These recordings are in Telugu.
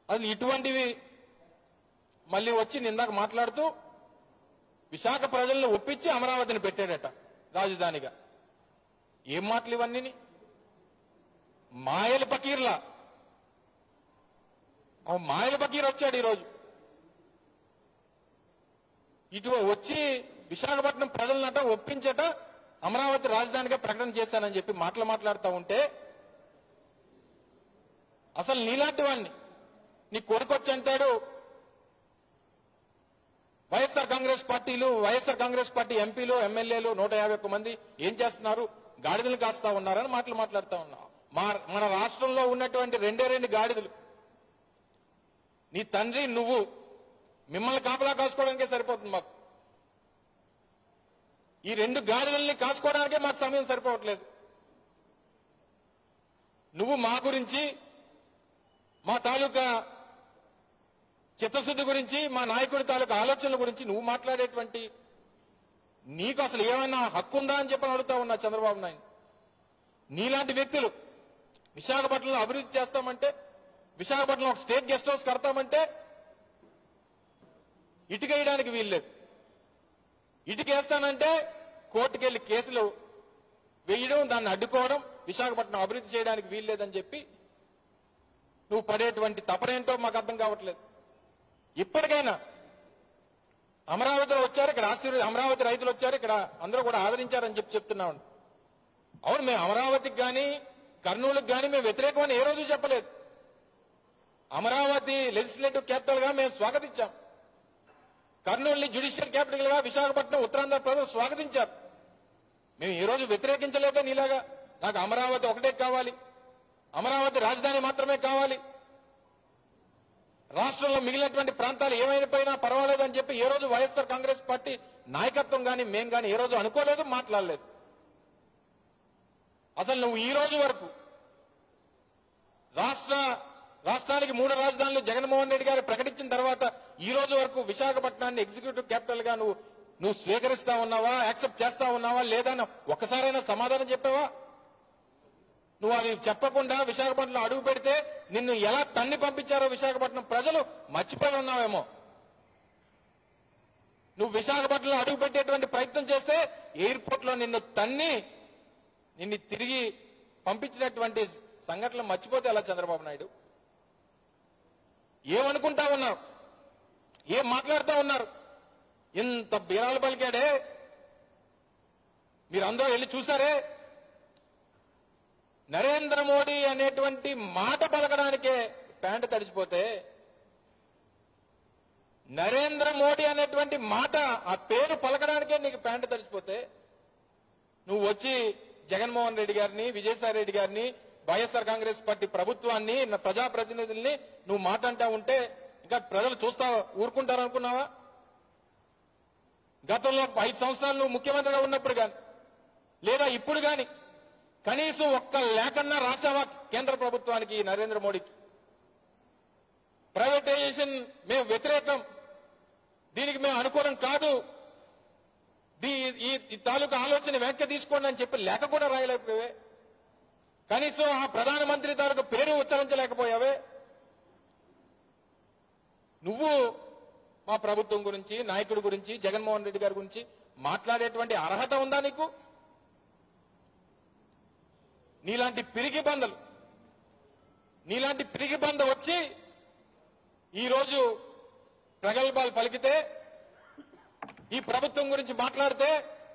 అసలు ఇటువంటివి మళ్ళీ వచ్చి నిందాక మాట్లాడుతూ విశాఖ ప్రజలను ఒప్పించి అమరావతిని పెట్టాడట రాజధానిగా ఏం మాటలు ఇవన్నీ మాయల పకీర్లా ఆ మాయల పకీర్ వచ్చాడు ఈరోజు ఇటు వచ్చి విశాఖపట్నం ప్రజలనట ఒప్పించట అమరావతి రాజధానిగా ప్రకటన చేశానని చెప్పి మాటలు మాట్లాడుతూ ఉంటే అసలు నీలాంటి వాడిని నీ కొడుకొచ్చి అంటాడు వైఎస్ఆర్ కాంగ్రెస్ పార్టీలు వైఎస్ఆర్ కాంగ్రెస్ పార్టీ ఎంపీలు ఎమ్మెల్యేలు నూట యాభై ఒక్క మంది ఏం చేస్తున్నారు గాడిదలు కాస్తా ఉన్నారని మాటలు మాట్లాడుతా ఉన్నాం మా మన రాష్ట్రంలో ఉన్నటువంటి రెండే రెండు గాడిదలు నీ తండ్రి నువ్వు మిమ్మల్ని కాపలా కాసుకోవడానికే సరిపోతుంది మాకు ఈ రెండు గాడిదల్ని కాసుకోవడానికే మాకు సమయం సరిపోవట్లేదు నువ్వు మా గురించి మా తాలూకా చిత్తశుద్ధి గురించి మా నాయకుడి తాలూకా ఆలోచనల గురించి నువ్వు మాట్లాడేటువంటి నీకు అసలు ఏమైనా హక్కు ఉందా అని చెప్పని అడుగుతా ఉన్నా చంద్రబాబు నాయుడు నీలాంటి వ్యక్తులు విశాఖపట్నంలో అభివృద్ధి చేస్తామంటే విశాఖపట్నంలో ఒక స్టేట్ గెస్ట్ హౌస్ కడతామంటే ఇటుక వేయడానికి వీల్లేదు ఇటుక వేస్తానంటే కోర్టుకెళ్లి కేసులు వేయడం దాన్ని అడ్డుకోవడం విశాఖపట్నం అభివృద్ధి చేయడానికి వీల్లేదని చెప్పి నువ్వు పడేటువంటి తపనేంటో మాకు అర్థం కావట్లేదు ఇప్పటికైనా అమరావతిలో వచ్చారు ఇక్కడ ఆశీర్వ అమరావతి రైతులు వచ్చారు ఇక్కడ అందరూ కూడా ఆదరించారని చెప్పి చెప్తున్నాం అవును మేము అమరావతికి గాని కర్నూలుకి గాని మేము వ్యతిరేకమని ఏ రోజు చెప్పలేదు అమరావతి లెజిస్లేటివ్ క్యాపిటల్ గా మేము స్వాగతించాం కర్నూలుని జ్యుడిషియల్ క్యాపిటల్ గా విశాఖపట్నం ఉత్తరాంధ్ర ప్రజలు స్వాగతించారు మేము ఈ రోజు వ్యతిరేకించలేక నీలాగా నాకు అమరావతి ఒకటే కావాలి అమరావతి రాజధాని మాత్రమే కావాలి రాష్ట్రంలో మిగిలినటువంటి ప్రాంతాలు ఏమైనా పర్వాలేదని చెప్పి ఏ రోజు వైఎస్ఆర్ కాంగ్రెస్ పార్టీ నాయకత్వం గాని మేం గాని ఏ రోజు అనుకోలేదు మాట్లాడలేదు అసలు నువ్వు ఈ రోజు వరకు రాష్ట్ర రాష్ట్రానికి మూడు రాజధానులు జగన్మోహన్ రెడ్డి గారు ప్రకటించిన తర్వాత ఈ రోజు వరకు విశాఖపట్నాన్ని ఎగ్జిక్యూటివ్ క్యాపిటల్ గా నువ్వు నువ్వు స్వీకరిస్తా ఉన్నావా యాక్సెప్ట్ చేస్తా ఉన్నావా లేదా అని ఒక్కసారైనా సమాధానం చెప్పావా నువ్వు అది చెప్పకుండా విశాఖపట్నంలో అడుగు పెడితే నిన్ను ఎలా తన్ని పంపించారో విశాఖపట్నం ప్రజలు మర్చిపోయి ఉన్నావేమో నువ్వు విశాఖపట్నంలో అడుగు పెట్టేటువంటి ప్రయత్నం చేస్తే ఎయిర్పోర్ట్ లో నిన్ను తన్ని నిన్ను తిరిగి పంపించినటువంటి సంఘటనలు మర్చిపోతే ఎలా చంద్రబాబు నాయుడు ఏమనుకుంటా ఉన్నారు ఏం మాట్లాడుతూ ఉన్నారు ఇంత బీరాలు పలికాడే మీరందరూ వెళ్ళి చూసారే నరేంద్ర మోడీ అనేటువంటి మాట పలకడానికే ప్యాంట్ తడిచిపోతే నరేంద్ర మోడీ అనేటువంటి మాట ఆ పేరు పలకడానికే నీకు ప్యాంట్ తడిచిపోతే నువ్వు వచ్చి జగన్మోహన్ రెడ్డి గారిని విజయసాయి రెడ్డి గారిని వైఎస్ఆర్ కాంగ్రెస్ పార్టీ ప్రభుత్వాన్ని నా ప్రజాప్రతినిధుల్ని నువ్వు మాట అంటా ఉంటే ఇంకా ప్రజలు చూస్తా ఊరుకుంటారనుకున్నావా గతంలో ఐదు సంవత్సరాలు నువ్వు ముఖ్యమంత్రిగా ఉన్నప్పుడు గాని లేదా ఇప్పుడు గాని కనీసం ఒక్క లేఖన్నా రాసావా కేంద్ర ప్రభుత్వానికి నరేంద్ర మోడీకి ప్రైవేటైజేషన్ మేము వ్యతిరేకం దీనికి మేము అనుకూలం కాదు దీ ఈ ఈ తాలూకా ఆలోచన వెనక్కి తీసుకోండి అని చెప్పి లేఖ కూడా రాయలేకపోయావే కనీసం ఆ ప్రధానమంత్రి తాలూకు పేరు ఉచ్చరించలేకపోయావే నువ్వు మా ప్రభుత్వం గురించి నాయకుడి గురించి జగన్మోహన్ రెడ్డి గారి గురించి మాట్లాడేటువంటి అర్హత ఉందా నీకు నీలాంటి పిరిగి బందలు నీలాంటి పిరిగి బంద వచ్చి ఈరోజు ప్రగల్భాలు పలికితే ఈ ప్రభుత్వం గురించి మాట్లాడితే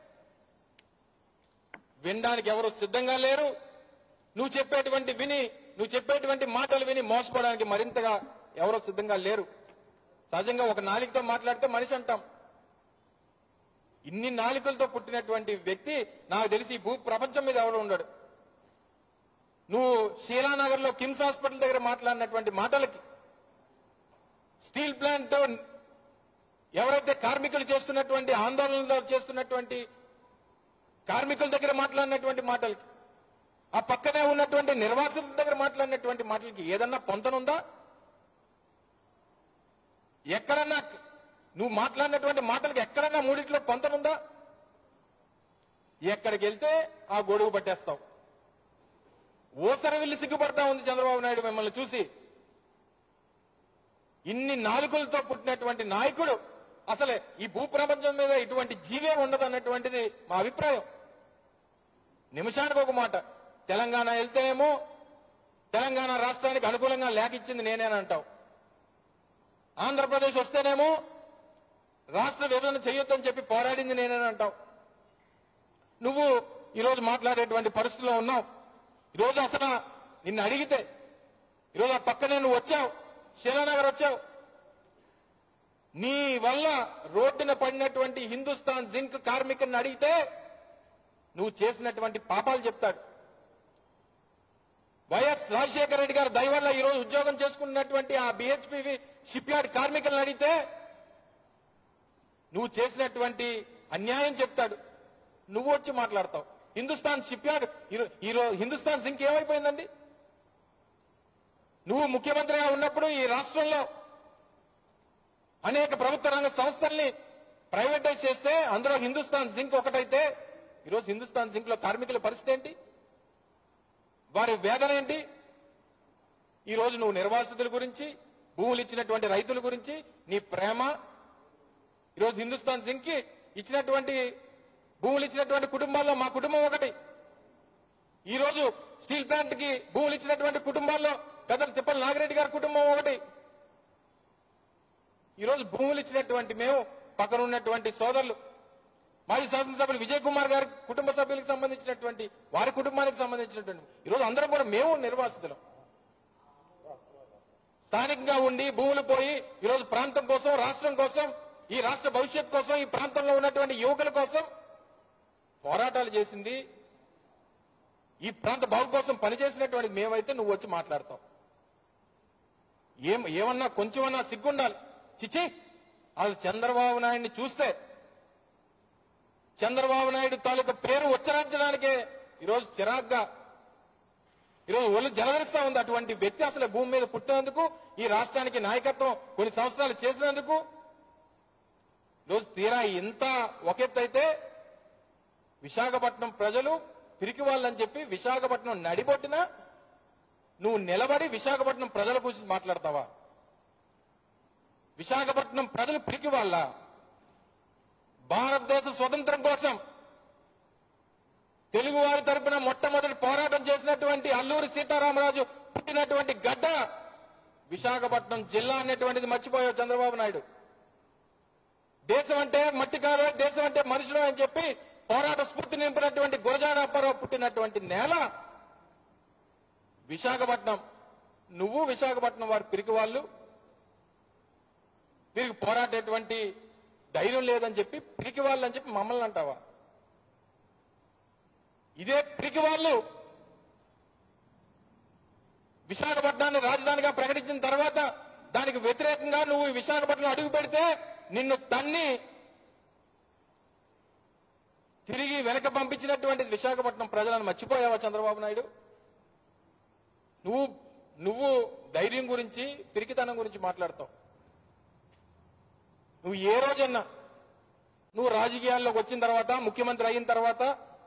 వినడానికి ఎవరు సిద్ధంగా లేరు నువ్వు చెప్పేటువంటి విని నువ్వు చెప్పేటువంటి మాటలు విని మోసపోవడానికి మరింతగా ఎవరో సిద్ధంగా లేరు సహజంగా ఒక నాలికతో మాట్లాడితే మనిషి అంటాం ఇన్ని నాలికలతో పుట్టినటువంటి వ్యక్తి నాకు తెలిసి ఈ భూ ప్రపంచం మీద ఎవరు ఉండడు నువ్వు శీలానగర్ లో కిమ్స్ హాస్పిటల్ దగ్గర మాట్లాడినటువంటి మాటలకి స్టీల్ ప్లాంట్ ఎవరైతే కార్మికులు చేస్తున్నటువంటి ఆందోళనలో చేస్తున్నటువంటి కార్మికుల దగ్గర మాట్లాడినటువంటి మాటలకి ఆ పక్కనే ఉన్నటువంటి నిర్వాసితుల దగ్గర మాట్లాడినటువంటి మాటలకి ఏదన్నా పొంతనుందా ఎక్కడన్నా నువ్వు మాట్లాడినటువంటి మాటలకి ఎక్కడన్నా మూడిట్లో పొంతనుందా ఎక్కడికి వెళ్తే ఆ గొడుగు పట్టేస్తావు ఓసరి వెళ్ళి సిగ్గుపడతా ఉంది చంద్రబాబు నాయుడు మిమ్మల్ని చూసి ఇన్ని నాలుకలతో పుట్టినటువంటి నాయకుడు అసలే ఈ భూప్రపంచం మీద ఇటువంటి జీవే ఉండదు అన్నటువంటిది మా అభిప్రాయం నిమిషానికి ఒక మాట తెలంగాణ వెళ్తేనేమో తెలంగాణ రాష్ట్రానికి అనుకూలంగా లేఖ ఇచ్చింది నేనేనంటావు ఆంధ్రప్రదేశ్ వస్తేనేమో రాష్ట్ర విభజన చేయొద్దని చెప్పి పోరాడింది నేనేనంటావు నువ్వు ఈరోజు మాట్లాడేటువంటి పరిస్థితిలో ఉన్నావు ఈరోజు అసలు నిన్ను అడిగితే ఈరోజు ఆ పక్కనే నువ్వు వచ్చావు శీలానగర్ వచ్చావు నీ వల్ల రోడ్డున పడినటువంటి హిందుస్థాన్ జింక్ కార్మికుని అడిగితే నువ్వు చేసినటువంటి పాపాలు చెప్తాడు వైఎస్ రాజశేఖర రెడ్డి గారు దయ వల్ల ఈరోజు ఉద్యోగం చేసుకున్నటువంటి ఆ బిహెచ్పివి షిప్ యార్డ్ కార్మికులను అడిగితే నువ్వు చేసినటువంటి అన్యాయం చెప్తాడు నువ్వు వచ్చి మాట్లాడతావు హిందుస్థాన్ షిప్ యార్డ్ ఈరోజు హిందుస్థాన్ జింక్ ఏమైపోయిందండి నువ్వు ముఖ్యమంత్రిగా ఉన్నప్పుడు ఈ రాష్ట్రంలో అనేక ప్రభుత్వ రంగ సంస్థల్ని ప్రైవేటైజ్ చేస్తే అందులో హిందుస్థాన్ జింక్ ఒకటైతే ఈరోజు హిందుస్థాన్ జింక్ లో కార్మికుల పరిస్థితి ఏంటి వారి వేదన ఏంటి ఈ రోజు నువ్వు నిర్వాసితుల గురించి భూములు ఇచ్చినటువంటి రైతుల గురించి నీ ప్రేమ ఈరోజు హిందుస్థాన్ జింక్ కి ఇచ్చినటువంటి భూములు ఇచ్చినటువంటి కుటుంబాల్లో మా కుటుంబం ఒకటి ఈ రోజు స్టీల్ ప్లాంట్ కి భూములు ఇచ్చినటువంటి కుటుంబాల్లో పెద్దల తిప్పల నాగిరెడ్డి గారి కుటుంబం ఒకటి ఈ రోజు భూములు ఇచ్చినటువంటి మేము పక్కన ఉన్నటువంటి సోదరులు మాజీ శాసనసభ్యులు విజయ్ కుమార్ గారి కుటుంబ సభ్యులకు సంబంధించినటువంటి వారి కుటుంబానికి సంబంధించినటువంటి ఈరోజు అందరం కూడా మేము నిర్వాసితులం స్థానికంగా ఉండి భూములు పోయి ఈరోజు ప్రాంతం కోసం రాష్ట్రం కోసం ఈ రాష్ట్ర భవిష్యత్ కోసం ఈ ప్రాంతంలో ఉన్నటువంటి యువకుల కోసం పోరాటాలు చేసింది ఈ ప్రాంత బాగు కోసం పనిచేసినటువంటి మేమైతే నువ్వు వచ్చి మాట్లాడతావు ఏం ఏమన్నా కొంచెమన్నా సిగ్గుండాలి చిచి వాళ్ళు చంద్రబాబు నాయుడిని చూస్తే చంద్రబాబు నాయుడు తాలూకా పేరు ఉచ్చరించడానికే ఈరోజు చిరాగ్గా ఈరోజు ఒళ్ళు జలవరిస్తా ఉంది అటువంటి వ్యక్తి అసలు భూమి మీద పుట్టినందుకు ఈ రాష్ట్రానికి నాయకత్వం కొన్ని సంవత్సరాలు చేసినందుకు ఈరోజు తీరా ఇంత ఒకెత్తైతే విశాఖపట్నం ప్రజలు పిరికి వాళ్ళని చెప్పి విశాఖపట్నం నడిబొట్టినా నువ్వు నిలబడి విశాఖపట్నం ప్రజల గురించి మాట్లాడతావా విశాఖపట్నం ప్రజలు పిరికి వాళ్ళ భారతదేశ స్వతంత్రం కోసం తెలుగు వారి తరపున మొట్టమొదటి పోరాటం చేసినటువంటి అల్లూరి సీతారామరాజు పుట్టినటువంటి గడ్డ విశాఖపట్నం జిల్లా అనేటువంటిది మర్చిపోయావు చంద్రబాబు నాయుడు దేశం అంటే మట్టి కాదు దేశం అంటే మనుషులు అని చెప్పి పోరాట స్ఫూర్తి నింపినటువంటి గురజాడ అప్పారావు పుట్టినటువంటి నేల విశాఖపట్నం నువ్వు విశాఖపట్నం వారి పిరికి వాళ్ళు వీరికి పోరాటేటువంటి ధైర్యం లేదని చెప్పి పిరికి వాళ్ళు అని చెప్పి మమ్మల్ని అంటావా ఇదే పిరికి వాళ్ళు విశాఖపట్నాన్ని రాజధానిగా ప్రకటించిన తర్వాత దానికి వ్యతిరేకంగా నువ్వు ఈ విశాఖపట్నం అడుగు పెడితే నిన్ను తన్ని తిరిగి వెనక పంపించినటువంటి విశాఖపట్నం ప్రజలను మర్చిపోయావా చంద్రబాబు నాయుడు నువ్వు నువ్వు ధైర్యం గురించి పిరికితనం గురించి మాట్లాడతావు నువ్వు ఏ రోజన్నా నువ్వు రాజకీయాల్లోకి వచ్చిన తర్వాత ముఖ్యమంత్రి అయిన తర్వాత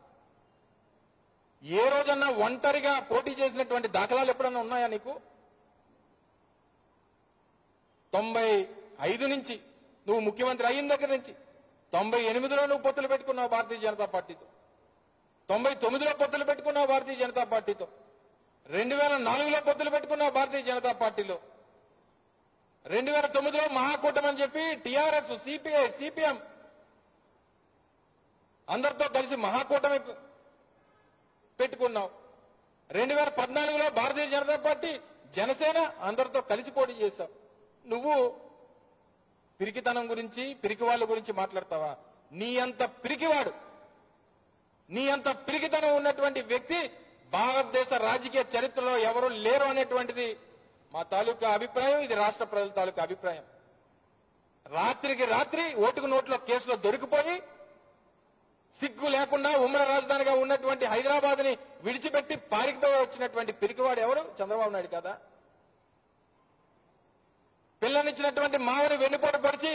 ఏ రోజన్నా ఒంటరిగా పోటీ చేసినటువంటి దాఖలాలు ఎప్పుడన్నా ఉన్నాయా నీకు తొంభై ఐదు నుంచి నువ్వు ముఖ్యమంత్రి అయిన దగ్గర నుంచి తొంభై ఎనిమిదిలో నువ్వు పొత్తులు పెట్టుకున్నావు భారతీయ జనతా పార్టీతో తొంభై తొమ్మిదిలో పొత్తులు పెట్టుకున్నావు భారతీయ జనతా పార్టీతో రెండు వేల నాలుగులో పొత్తులు పెట్టుకున్నావు భారతీయ జనతా పార్టీలో రెండు వేల తొమ్మిదిలో మహాకూటమి అని చెప్పి టీఆర్ఎస్ సిపిఐ సిపిఎం అందరితో కలిసి మహాకూటమి పెట్టుకున్నావు రెండు వేల పద్నాలుగులో భారతీయ జనతా పార్టీ జనసేన అందరితో కలిసి పోటీ చేశావు నువ్వు పిరికితనం గురించి పిరికి వాళ్ళ గురించి మాట్లాడతావా నీ అంత పిరికివాడు నీ అంత పిరికితనం ఉన్నటువంటి వ్యక్తి భారతదేశ రాజకీయ చరిత్రలో ఎవరు లేరు అనేటువంటిది మా తాలూకా అభిప్రాయం ఇది రాష్ట్ర ప్రజల తాలూకా అభిప్రాయం రాత్రికి రాత్రి ఓటుకు నోట్లో కేసులో దొరికిపోయి సిగ్గు లేకుండా ఉమ్మడి రాజధానిగా ఉన్నటువంటి హైదరాబాద్ ని విడిచిపెట్టి పారిపోయి వచ్చినటువంటి పిరికివాడు ఎవరు చంద్రబాబు నాయుడు కదా పిల్లనిచ్చినటువంటి మావని వెన్నుపోటు పరిచి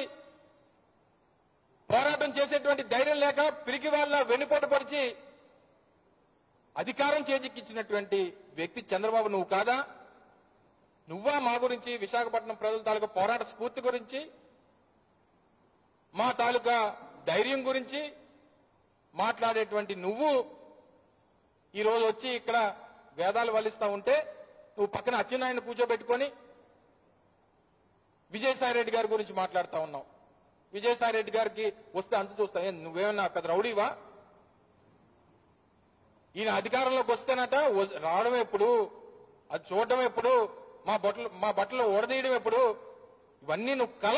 పోరాటం చేసేటువంటి ధైర్యం లేక పిరికి వాళ్ళ వెన్నుపోటు పరిచి అధికారం చేజిక్కించినటువంటి వ్యక్తి చంద్రబాబు నువ్వు కాదా నువ్వా మా గురించి విశాఖపట్నం ప్రజల తాలూకా పోరాట స్ఫూర్తి గురించి మా తాలూకా ధైర్యం గురించి మాట్లాడేటువంటి నువ్వు ఈ రోజు వచ్చి ఇక్కడ వేదాలు వల్లిస్తా ఉంటే నువ్వు పక్కన అచ్చెన్నాయుని కూర్చోబెట్టుకొని విజయసాయి రెడ్డి గారి గురించి మాట్లాడుతా ఉన్నావు విజయసాయి రెడ్డి గారికి వస్తే అంత చూస్తా ఏం నువ్వేమన్నా పెద్ద రౌడీవా ఈయన అధికారంలోకి వస్తేనట వ- రావడం ఎప్పుడు అది చూడడం ఎప్పుడు మా బట్టలు మా బట్టలు ఓడదీయడం ఎప్పుడు ఇవన్నీ నువ్వు కళ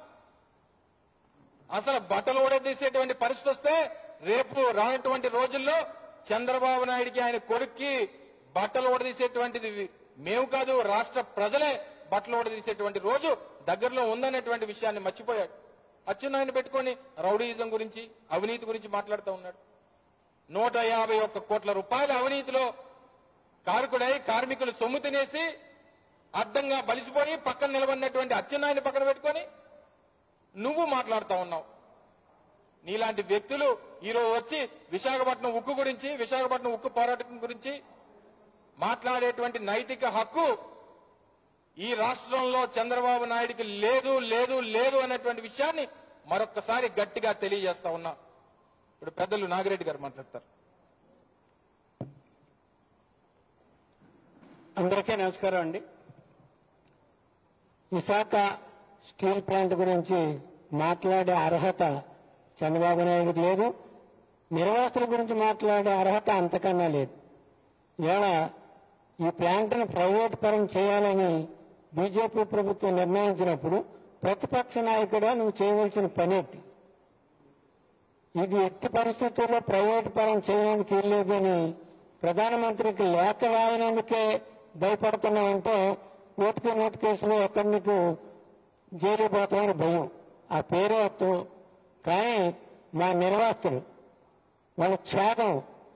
అసలు బట్టలు ఓడదీసేటువంటి పరిస్థితి వస్తే రేపు రానటువంటి రోజుల్లో చంద్రబాబు నాయుడికి ఆయన కొడుక్కి బట్టలు ఓడదీసేటువంటిది మేము కాదు రాష్ట్ర ప్రజలే బట్టలు ఓడదీసేటువంటి రోజు దగ్గరలో ఉందనేటువంటి విషయాన్ని మర్చిపోయాడు అచ్చెన్నాయన పెట్టుకొని రౌడీయిజం గురించి అవినీతి గురించి మాట్లాడుతూ ఉన్నాడు నూట యాభై ఒక్క కోట్ల రూపాయల అవినీతిలో కారకుడై కార్మికులు సొమ్ము తినేసి అడ్డంగా బలిసిపోయి పక్కన నిలబడినటువంటి అచ్చెన్నాయని పక్కన పెట్టుకొని నువ్వు మాట్లాడుతా ఉన్నావు నీలాంటి వ్యక్తులు ఈరోజు వచ్చి విశాఖపట్నం ఉక్కు గురించి విశాఖపట్నం ఉక్కు పోరాటం గురించి మాట్లాడేటువంటి నైతిక హక్కు ఈ రాష్ట్రంలో చంద్రబాబు నాయుడికి లేదు లేదు లేదు అనేటువంటి విషయాన్ని మరొక్కసారి గట్టిగా తెలియజేస్తా ఉన్నా ఇప్పుడు పెద్దలు నాగిరెడ్డి గారు మాట్లాడతారు అందరికీ నమస్కారం అండి విశాఖ స్టీల్ ప్లాంట్ గురించి మాట్లాడే అర్హత చంద్రబాబు నాయుడుకి లేదు నిర్వాసుల గురించి మాట్లాడే అర్హత అంతకన్నా లేదు ఇవాళ ఈ ప్లాంట్ను ప్రైవేట్ పరం చేయాలని బీజేపీ ప్రభుత్వం నిర్ణయించినప్పుడు ప్రతిపక్ష నాయకుడు నువ్వు చేయవలసిన పనేంటి ఇది ఎట్టి పరిస్థితుల్లో ప్రైవేట్ పరం చేయడానికి వీల్లేదని ప్రధానమంత్రికి లేఖ రాయనందుకే భయపడుతున్నామంటే ఓటుకి నోటు కేసులో ఎక్కడి నీకు జైలు పోతామని భయం ఆ పేరే వస్తాం కానీ మా నిర్వాసితులు వాళ్ళ త్యాగం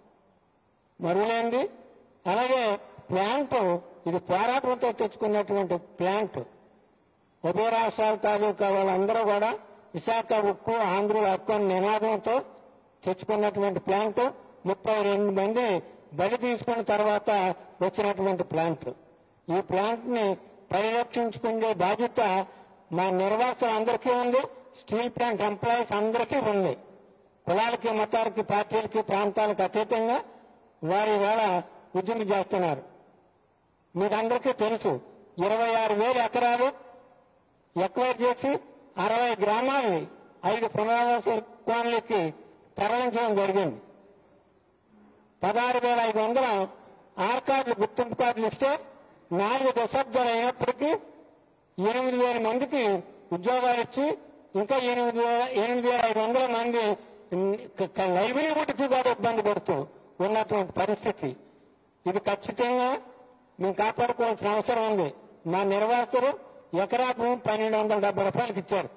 మరువులేంది అలాగే ప్లాంట్ ఇది పోరాటంతో తెచ్చుకున్నటువంటి ప్లాంట్ ఉభయ రాష్ట్రాల తాలూకా వాళ్ళందరూ కూడా విశాఖ ఉక్కు ఆంధ్రుల హక్కు అనే నినాదంతో తెచ్చుకున్నటువంటి ప్లాంట్ ముప్పై రెండు మంది బలి తీసుకున్న తర్వాత వచ్చినటువంటి ప్లాంట్ ఈ ప్లాంట్ ని పరిరక్షించుకునే బాధ్యత మా నిర్వాహకులు అందరికీ ఉంది స్టీల్ ప్లాంట్ ఎంప్లాయీస్ అందరికీ ఉంది కులాలకి మతాలకి పార్టీలకి ప్రాంతాలకు అతీతంగా వారి వేళ ఉద్యమం చేస్తున్నారు మీకందరికీ తెలుసు ఇరవై ఆరు వేల ఎకరాలు ఎక్వైర్ చేసి అరవై గ్రామాలని ఐదు పునరావాస కోన్లకి తరలించడం జరిగింది పదహారు వేల ఐదు వందల ఆర్ కార్డులు గుర్తింపు కార్డులు ఇస్తే నాలుగు దశాబ్దాలు అయినప్పటికీ ఎనిమిది వేల మందికి ఉద్యోగాలు ఇచ్చి ఇంకా ఎనిమిది వేల ఎనిమిది వేల ఐదు వందల మంది లైబ్రరీకి కూడా ఇబ్బంది పడుతూ ఉన్నటువంటి పరిస్థితి ఇది ఖచ్చితంగా మేము కాపాడుకోవాల్సిన అవసరం ఉంది మా నిర్వాసితులు ఎకరాకు పన్నెండు వందల డెబ్బై రూపాయలకి ఇచ్చారు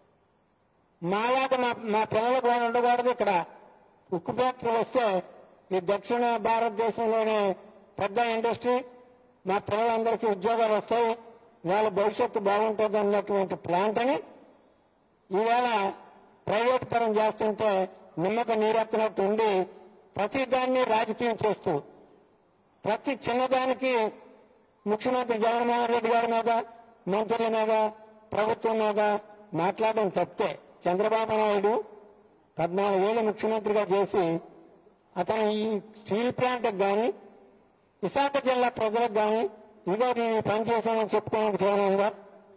మాలాగా మా మా పిల్లలు కూడా ఉండకూడదు ఇక్కడ ఉక్కు ఫ్యాక్టరీ వస్తే ఈ దక్షిణ భారతదేశంలోనే పెద్ద ఇండస్ట్రీ మా పిల్లలందరికీ ఉద్యోగాలు వస్తాయి వాళ్ళ భవిష్యత్తు బాగుంటుంది అన్నటువంటి ప్లాంట్ అని ఈవేళ ప్రైవేట్ పరం చేస్తుంటే నిమ్మక నీరెత్తినట్టు ఉండి ప్రతి దాన్ని రాజకీయం చేస్తూ ప్రతి చిన్నదానికి ముఖ్యమంత్రి జగన్మోహన్ రెడ్డి గారి మీద మంత్రుల మీద ప్రభుత్వం మీద మాట్లాడడం తప్పితే చంద్రబాబు నాయుడు పద్నాలుగేళ్ళు ముఖ్యమంత్రిగా చేసి అతను ఈ స్టీల్ ప్లాంట్ కానీ విశాఖ జిల్లా ప్రజలకు కానీ ఇదో నేను ఈ పని చేశానని చెప్పుకోవడానికి ఏమైందా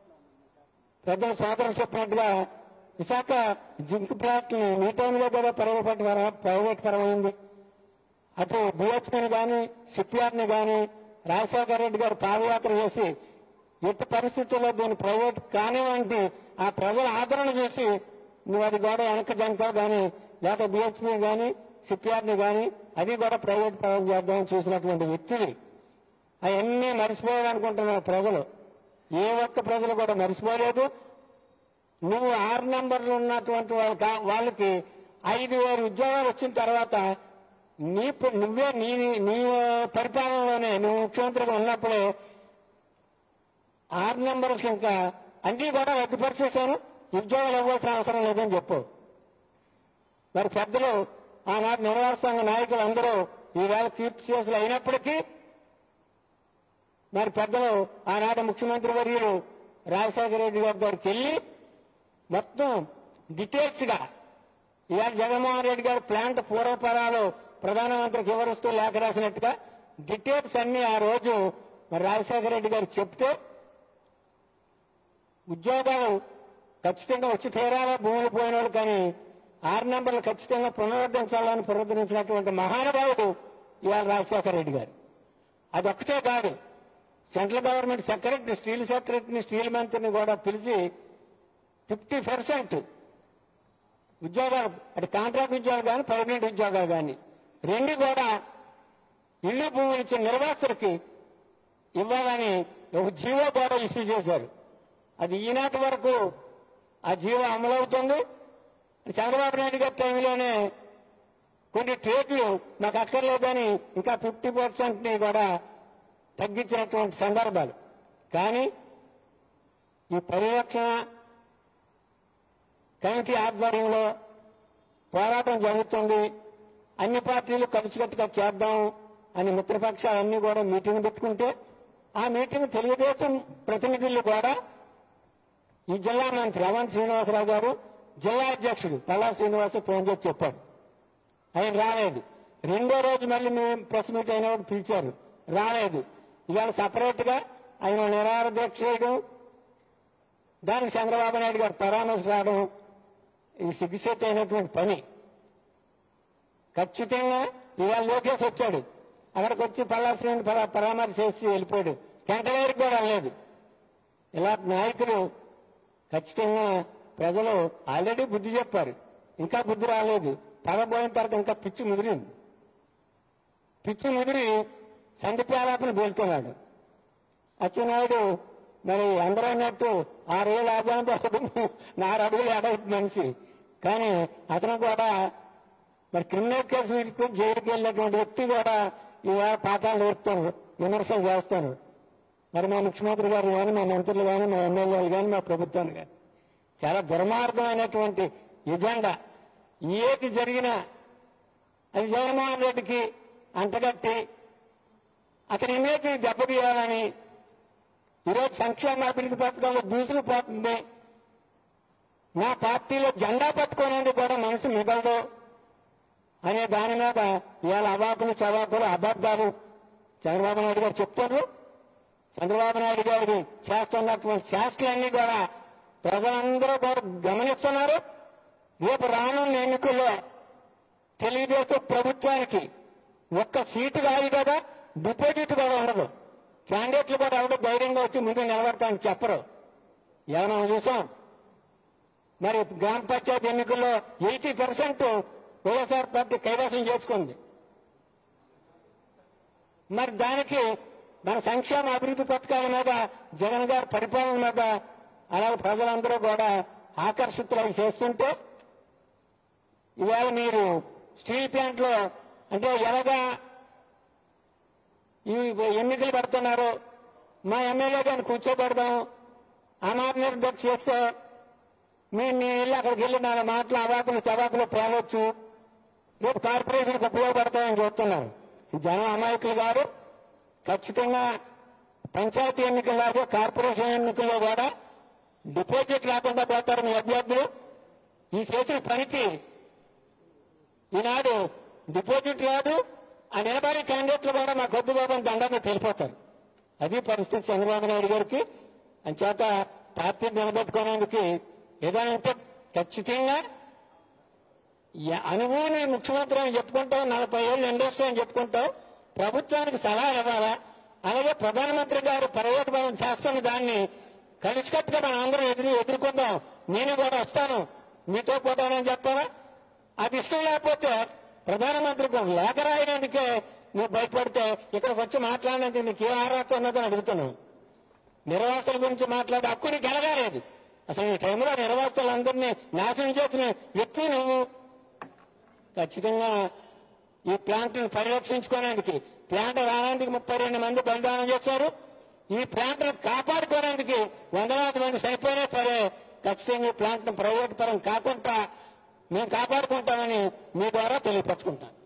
పెద్దల సోదరులు చెప్పినట్టుగా విశాఖ జింక్ ప్లాంట్ ని మీ టైంలో కూడా ప్రైవేట్ పర- ప్రైవేట్ పరమైంది అటు బిహెచ్పిని కానీ సిపిఆర్ ని కానీ రాజశేఖర రెడ్డి గారు పాదయాత్ర చేసి ఎట్టి పరిస్థితుల్లో దీన్ని ప్రైవేట్ కానివ్వండి ఆ ప్రజల ఆదరణ చేసి నువ్వు అది కూడా వెనక జంకా కానీ లేకపోతే బిహెచ్పి కానీ సిపిఆర్ ని కానీ అది కూడా ప్రైవేట్ పరం చేద్దామని చూసినటువంటి వ్యక్తిని అవన్నీ మర్చిపోయాలనుకుంటున్నారు ప్రజలు ఏ ఒక్క ప్రజలు కూడా మర్చిపోలేదు నువ్వు ఆరు నెంబర్లు ఉన్నటువంటి వాళ్ళకి వాళ్ళకి ఐదు వేల ఉద్యోగాలు వచ్చిన తర్వాత నీ ప- నువ్వే నీ నీ పరిపాలనలోనే నువ్వు ముఖ్యమంత్రిగా ఉన్నప్పుడే ఆరు నెంబర్స్ ఇంకా అన్ని కూడా రద్దుపరిచేశారు ఉద్యోగాలు ఇవ్వాల్సిన అవసరం లేదని చెప్పు మరి పెద్దలు ఆనాటి నిర్వాహక సంఘ నాయకులు అందరూ ఈవేళ కీర్తి చేసులు అయినప్పటికీ మరి పెద్దలు ఆనాటి ముఖ్యమంత్రి వర్యులు రాజశేఖర రెడ్డి గారి దగ్గరికి వెళ్ళి మొత్తం డీటెయిల్స్ గా ఇవాళ జగన్మోహన్ రెడ్డి గారు ప్లాంట్ పూర్వపరాలు ప్రధానమంత్రికి వివరిస్తూ లేఖ రాసినట్టుగా డీటెయిల్స్ అన్ని ఆ రోజు మరి రాజశేఖర రెడ్డి గారు చెప్తే ఉద్యోగాలు ఖచ్చితంగా వచ్చి తీరాలా భూములు పోయిన వాళ్ళు కానీ ఆరు నెంబర్లు ఖచ్చితంగా పునరుద్ధరించాలని పునరుద్ధరించినటువంటి మహానుభావుడు ఇవాళ రాజశేఖర రెడ్డి గారు అదొక్కటే కాదు సెంట్రల్ గవర్నమెంట్ సెక్రటరీ స్టీల్ సెక్రటరీని స్టీల్ మంత్రిని కూడా పిలిచి ఫిఫ్టీ పర్సెంట్ ఉద్యోగాలు అంటే కాంట్రాక్ట్ ఉద్యోగాలు కానీ పర్మనెంట్ ఉద్యోగాలు కానీ రెండు కూడా ఇల్లు భూములు ఇచ్చిన నిర్వాసులకి ఇవ్వాలని ఒక జీవో కూడా ఇష్యూ చేశారు అది ఈనాటి వరకు ఆ జీవో అమలవుతుంది చంద్రబాబు నాయుడు గారి టైంలోనే కొన్ని ట్రేడ్లు నాకు అక్కర్లేదని ఇంకా ఫిఫ్టీ పర్సెంట్ ని కూడా తగ్గించినటువంటి సందర్భాలు కానీ ఈ పరిరక్షణ కమిటీ ఆధ్వర్యంలో పోరాటం జరుగుతుంది అన్ని పార్టీలు కలిసికట్టుగా చేద్దాం అని మిత్రపక్షాలన్నీ కూడా మీటింగ్ పెట్టుకుంటే ఆ మీటింగ్ తెలుగుదేశం ప్రతినిధులు కూడా ఈ జిల్లా మంత్రి అవంత్ శ్రీనివాసరావు గారు జిల్లా అధ్యక్షుడు పల్లా శ్రీనివాస ఫోన్ చేసి చెప్పాడు ఆయన రాలేదు రెండో రోజు మళ్ళీ మేము ప్రెస్ మీట్ అయినప్పుడు పిలిచారు రాలేదు ఇవాళ సపరేట్ గా ఆయన నిరాహార దీక్ష చేయడం దానికి చంద్రబాబు నాయుడు గారు పరామర్శ రావడం ఇది సిగ్గుసేట్ అయినటువంటి పని ఖచ్చితంగా ఇవాళ లోకేష్ వచ్చాడు అక్కడికి వచ్చి పల్లాశ్రీని పరామర్శ చేసి వెళ్ళిపోయాడు వెంకటగారికి కూడా లేదు ఇలా నాయకులు ఖచ్చితంగా ప్రజలు ఆల్రెడీ బుద్ధి చెప్పారు ఇంకా బుద్ధి రాలేదు పదపోయిన తర్వాత ఇంకా పిచ్చి ముదిరింది పిచ్చి ముదిరి సంధిప్యాలాపన పేలుతున్నాడు అచ్చెన్నాయుడు మరి అందరూ అన్నట్టు ఆరేళ్ళు ఆజానుబాబు నాలుగు అడుగులు ఎడవైపు మనిషి కానీ అతను కూడా మరి క్రిమినల్ కేసు విడిపోయి జైలుకి వెళ్ళినటువంటి వ్యక్తి కూడా ఇవాళ పాఠాలు నేర్పుతారు విమర్శలు చేస్తారు మరి మా ముఖ్యమంత్రి గారు కానీ మా మంత్రులు కానీ మా ఎమ్మెల్యేలు కానీ మా ప్రభుత్వాలు కానీ చాలా దుర్మార్గమైనటువంటి ఎజెండా ఏది జరిగినా అది జగన్మోహన్ రెడ్డికి అంటగట్టి అతని ఇమేజ్ దెబ్బతీయాలని ఈరోజు సంక్షేమ అభివృద్ధి పథకంలో దూసుకుపోతుంది నా పార్టీలో జెండా పట్టుకోనేందుకు కూడా మనసు మిగలదు అనే దాని మీద ఇవాళ అవాకులు చవాకులు అబద్ధాలు చంద్రబాబు నాయుడు గారు చెప్తారు చంద్రబాబు నాయుడు గారికి చేస్తున్నటువంటి శాస్త్రాలన్నీ కూడా ప్రజలందరూ కూడా గమనిస్తున్నారు రేపు రానున్న ఎన్నికల్లో తెలుగుదేశం ప్రభుత్వానికి ఒక్క సీటు కాదు కదా డిపాజిట్ కూడా ఉండదు క్యాండిడేట్లు కూడా ఎవరు ధైర్యంగా వచ్చి ముందు నిలబడతామని చెప్పరు ఇలా మనం చూసాం మరి గ్రామ పంచాయతీ ఎన్నికల్లో ఎయిటీ పర్సెంట్ వైఎస్ఆర్ పార్టీ కైవసం చేసుకుంది మరి దానికి మన సంక్షేమ అభివృద్ధి పథకాల మీద జగన్ గారి పరిపాలన మీద అలాగే ప్రజలందరూ కూడా ఆకర్షితులై చేస్తుంటే ఇవాళ మీరు స్టీల్ ప్లాంట్ లో అంటే ఎలాగా ఈ ఎన్నికలు పెడుతున్నారు మా ఎమ్మెల్యే గారిని కూర్చోబెడదాం అనాథ దీక్ష చేస్తే మేము నేను వెళ్ళి అక్కడికి వెళ్ళి నా మాటలు అవాకులు చవాకులు పేలొచ్చు రేపు కార్పొరేషన్కి ఉపయోగపడతాయని చూస్తున్నారు జనం అమాయకులు గారు ఖచ్చితంగా పంచాయతీ ఎన్నికల్లాగే కార్పొరేషన్ ఎన్నికల్లో కూడా డిపాజిట్ లేకుండా పోతారు మీ అభ్యర్థులు ఈ చేసిన పనికి ఈనాడు డిపాజిట్ రాదు ఆ నిలబడి క్యాండిడేట్లు కూడా మా కొద్ది బాబు దండాన్ని తెలిపోతారు అది పరిస్థితి చంద్రబాబు నాయుడు గారికి అంచేత పార్టీ నిలబెట్టుకోవడానికి ఏదైనా ఉంటే ఖచ్చితంగా య- అనుభూని ముఖ్యమంత్రి అని చెప్పుకుంటాం నలభై ఏళ్ళు ఇండస్ట్రీ అని చెప్పుకుంటాం ప్రభుత్వానికి సలహా ఇవ్వాలా అలాగే ప్రధానమంత్రి గారు పర్యటన చేస్తున్న దాన్ని కలిసికట్టుగా మనం అందరం ఎదురు ఎదుర్కొందాం నేను కూడా వస్తాను మీతో పోతానని చెప్పాలా అది ఇష్టం లేకపోతే ప్రధానమంత్రికి ఒక లేఖ రాయడానికే నువ్వు భయపడితే ఇక్కడికి వచ్చి మాట్లాడినందుకు నీకు ఏ అర్హత ఉన్నదని అడుగుతున్నావు నిర్వాసుల గురించి మాట్లాడే హక్కు నీకు ఎలగాలేదు అసలు ఈ టైంలో నిర్వాసులందరినీ నాశనం చేసిన వ్యక్తి నువ్వు ఖచ్చితంగా ఈ ప్లాంట్ ను పరిరక్షించుకోవడానికి ప్లాంట్ రావడానికి ముప్పై రెండు మంది బలిదానం చేశారు ఈ ప్లాంట్ ను కాపాడుకోవడానికి వందలాది మంది చనిపోయినా సరే ఖచ్చితంగా ఈ ప్లాంట్ ను ప్రైవేట్ పరం కాకుండా మేము కాపాడుకుంటామని మీ ద్వారా తెలియపరచుకుంటాం